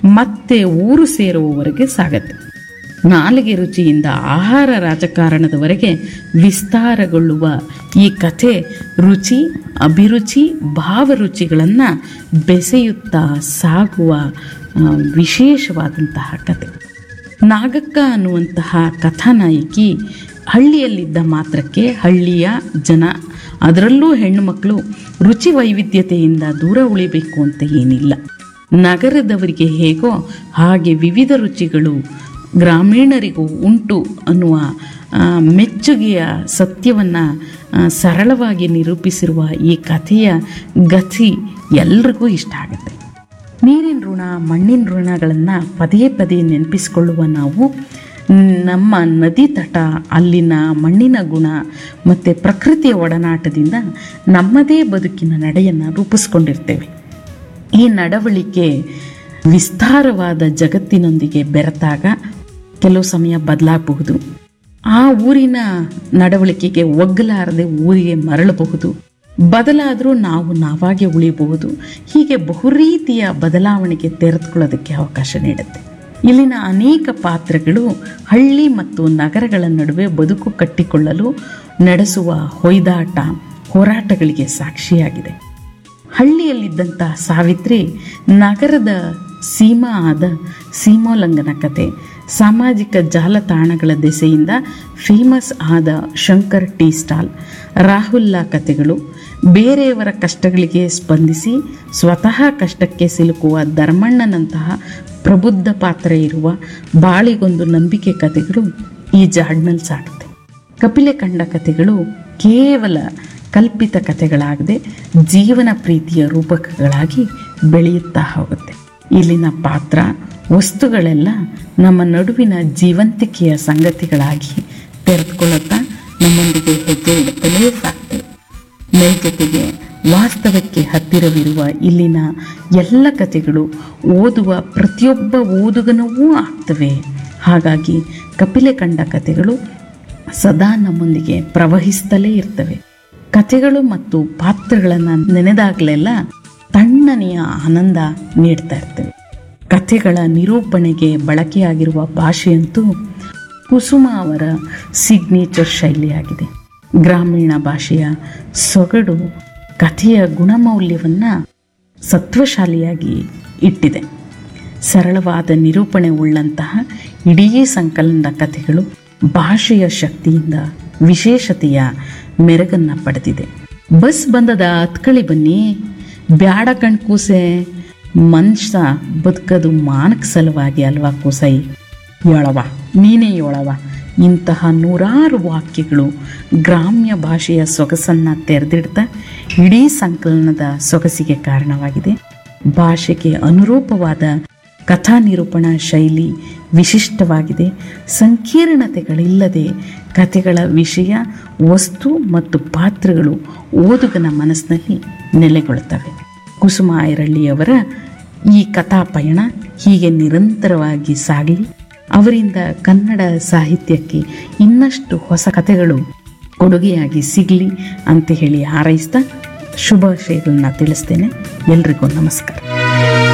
ಮತ್ತೆ ಊರು ಸೇರುವವರೆಗೆ ಸಾಗತ್ತೆ ನಾಲಿಗೆ ರುಚಿಯಿಂದ ಆಹಾರ ರಾಜಕಾರಣದವರೆಗೆ ವಿಸ್ತಾರಗೊಳ್ಳುವ ಈ ಕಥೆ ರುಚಿ ಅಭಿರುಚಿ ಭಾವರುಚಿಗಳನ್ನು ಬೆಸೆಯುತ್ತಾ ಸಾಗುವ ಆ, ವಿಶೇಷವಾದಂತಹ ಕತೆ ನಾಗಕ್ಕ ಅನ್ನುವಂತಹ ಕಥಾನಾಯಕಿ ಹಳ್ಳಿಯಲ್ಲಿದ್ದ ಮಾತ್ರಕ್ಕೆ ಹಳ್ಳಿಯ ಜನ ಅದರಲ್ಲೂ ಹೆಣ್ಣು ಮಕ್ಕಳು ರುಚಿ ವೈವಿಧ್ಯತೆಯಿಂದ ದೂರ ಉಳಿಬೇಕು ಅಂತ ಏನಿಲ್ಲ ನಗರದವರಿಗೆ ಹೇಗೋ ಹಾಗೆ ವಿವಿಧ ರುಚಿಗಳು ಗ್ರಾಮೀಣರಿಗೂ ಉಂಟು ಅನ್ನುವ ಆ, ಮೆಚ್ಚುಗೆಯ ಸತ್ಯವನ್ನು ಸರಳವಾಗಿ ನಿರೂಪಿಸಿರುವ ಈ ಕಥೆಯ ಗತಿ ಎಲ್ರಿಗೂ ಇಷ್ಟ ಆಗುತ್ತೆ ನೀರಿನ ಋಣ ಮಣ್ಣಿನ ಋಣಗಳನ್ನು ಪದೇ ಪದೇ ನೆನಪಿಸಿಕೊಳ್ಳುವ ನಾವು ನಮ್ಮ ನದಿ ತಟ ಅಲ್ಲಿನ ಮಣ್ಣಿನ ಗುಣ ಮತ್ತು ಪ್ರಕೃತಿಯ ಒಡನಾಟದಿಂದ ನಮ್ಮದೇ ಬದುಕಿನ ನಡೆಯನ್ನು ರೂಪಿಸ್ಕೊಂಡಿರ್ತೇವೆ ಈ ನಡವಳಿಕೆ ವಿಸ್ತಾರವಾದ ಜಗತ್ತಿನೊಂದಿಗೆ ಬೆರೆತಾಗ ಕೆಲವು ಸಮಯ ಬದಲಾಗಬಹುದು ಆ ಊರಿನ ನಡವಳಿಕೆಗೆ ಒಗ್ಗಲಾರದೆ ಊರಿಗೆ ಮರಳಬಹುದು ಬದಲಾದರೂ ನಾವು ನಾವಾಗೆ ಉಳಿಬಹುದು ಹೀಗೆ ಬಹು ರೀತಿಯ ಬದಲಾವಣೆಗೆ ತೆರೆದುಕೊಳ್ಳೋದಕ್ಕೆ ಅವಕಾಶ ನೀಡುತ್ತೆ ಇಲ್ಲಿನ ಅನೇಕ ಪಾತ್ರಗಳು ಹಳ್ಳಿ ಮತ್ತು ನಗರಗಳ ನಡುವೆ ಬದುಕು ಕಟ್ಟಿಕೊಳ್ಳಲು ನಡೆಸುವ ಹೊಯ್ದಾಟ ಹೋರಾಟಗಳಿಗೆ ಸಾಕ್ಷಿಯಾಗಿದೆ ಹಳ್ಳಿಯಲ್ಲಿದ್ದಂಥ ಸಾವಿತ್ರಿ ನಗರದ ಸೀಮಾ ಆದ ಸೀಮೋಲ್ಲಂಘನ ಕತೆ ಸಾಮಾಜಿಕ ಜಾಲತಾಣಗಳ ದೆಸೆಯಿಂದ ಫೇಮಸ್ ಆದ ಶಂಕರ್ ಟೀ ಸ್ಟಾಲ್ ರಾಹುಲ್ಲ ಕತೆಗಳು ಬೇರೆಯವರ ಕಷ್ಟಗಳಿಗೆ ಸ್ಪಂದಿಸಿ ಸ್ವತಃ ಕಷ್ಟಕ್ಕೆ ಸಿಲುಕುವ ಧರ್ಮಣ್ಣನಂತಹ ಪ್ರಬುದ್ಧ ಪಾತ್ರ ಇರುವ ಬಾಳಿಗೊಂದು ನಂಬಿಕೆ ಕತೆಗಳು ಈ ಜಾಡ್ನಲ್ಲಿ ಸಾಗುತ್ತೆ ಕಪಿಲೆ ಕಂಡ ಕಥೆಗಳು ಕೇವಲ ಕಲ್ಪಿತ ಕಥೆಗಳಾಗದೆ ಜೀವನ ಪ್ರೀತಿಯ ರೂಪಕಗಳಾಗಿ ಬೆಳೆಯುತ್ತಾ ಹೋಗುತ್ತೆ ಇಲ್ಲಿನ ಪಾತ್ರ ವಸ್ತುಗಳೆಲ್ಲ ನಮ್ಮ ನಡುವಿನ ಜೀವಂತಿಕೆಯ ಸಂಗತಿಗಳಾಗಿ ತೆರೆದುಕೊಳ್ಳುತ್ತಾ ನಮ್ಮೊಂದಿಗೆ ಹೆಜ್ಜೆ ಇಡುತ್ತಲೇ ಸಾಕ್ತವೆ ನೈಜತೆಗೆ ವಾಸ್ತವಕ್ಕೆ ಹತ್ತಿರವಿರುವ ಇಲ್ಲಿನ ಎಲ್ಲ ಕಥೆಗಳು ಓದುವ ಪ್ರತಿಯೊಬ್ಬ ಓದುಗನವೂ ಆಗ್ತವೆ ಹಾಗಾಗಿ ಕಪಿಲೆ ಕಂಡ ಕಥೆಗಳು ಸದಾ ನಮ್ಮೊಂದಿಗೆ ಪ್ರವಹಿಸ್ತಲೇ ಇರ್ತವೆ ಕಥೆಗಳು ಮತ್ತು ಪಾತ್ರಗಳನ್ನು ನೆನೆದಾಗಲೆಲ್ಲ ತಣ್ಣನೆಯ ಆನಂದ ನೀಡ್ತಾ ಇರ್ತವೆ ಕಥೆಗಳ ನಿರೂಪಣೆಗೆ ಬಳಕೆಯಾಗಿರುವ ಭಾಷೆಯಂತೂ ಕುಸುಮ ಅವರ ಸಿಗ್ನೇಚರ್ ಶೈಲಿಯಾಗಿದೆ ಗ್ರಾಮೀಣ ಭಾಷೆಯ ಸೊಗಡು ಕಥೆಯ ಗುಣಮೌಲ್ಯವನ್ನು ಸತ್ವಶಾಲಿಯಾಗಿ ಇಟ್ಟಿದೆ ಸರಳವಾದ ನಿರೂಪಣೆ ಉಳ್ಳಂತಹ ಇಡೀ ಸಂಕಲನದ ಕಥೆಗಳು ಭಾಷೆಯ ಶಕ್ತಿಯಿಂದ ವಿಶೇಷತೆಯ ಮೆರಗನ್ನು ಪಡೆದಿದೆ ಬಸ್ ಬಂದದ ಹತ್ಕಳಿ ಬನ್ನಿ ಬ್ಯಾಡ ಕಣ್ ಕೂಸೆ ಮನುಷ್ಯ ಬದುಕದು ಮಾನಕ ಸಲುವಾಗಿ ಅಲ್ವಾ ಕೂಸೈ ಯೋಳವ ನೀನೇ ಯೋಳವ ಇಂತಹ ನೂರಾರು ವಾಕ್ಯಗಳು ಗ್ರಾಮ್ಯ ಭಾಷೆಯ ಸೊಗಸನ್ನು ತೆರೆದಿಡ್ತಾ ಇಡೀ ಸಂಕಲನದ ಸೊಗಸಿಗೆ ಕಾರಣವಾಗಿದೆ ಭಾಷೆಗೆ ಅನುರೂಪವಾದ ಕಥಾ ನಿರೂಪಣಾ ಶೈಲಿ ವಿಶಿಷ್ಟವಾಗಿದೆ ಸಂಕೀರ್ಣತೆಗಳಿಲ್ಲದೆ ಕಥೆಗಳ ವಿಷಯ ವಸ್ತು ಮತ್ತು ಪಾತ್ರಗಳು ಓದುಗನ ಮನಸ್ಸಿನಲ್ಲಿ ನೆಲೆಗೊಳ್ಳುತ್ತವೆ ಕುಸುಮ ಐರಳ್ಳಿಯವರ ಈ ಕಥಾ ಪಯಣ ಹೀಗೆ ನಿರಂತರವಾಗಿ ಸಾಗಲಿ ಅವರಿಂದ ಕನ್ನಡ ಸಾಹಿತ್ಯಕ್ಕೆ ಇನ್ನಷ್ಟು ಹೊಸ ಕಥೆಗಳು ಕೊಡುಗೆಯಾಗಿ ಸಿಗಲಿ ಅಂತ ಹೇಳಿ ಹಾರೈಸ್ತಾ ಶುಭಾಶಯಗಳನ್ನ ತಿಳಿಸ್ತೇನೆ ಎಲ್ರಿಗೂ ನಮಸ್ಕಾರ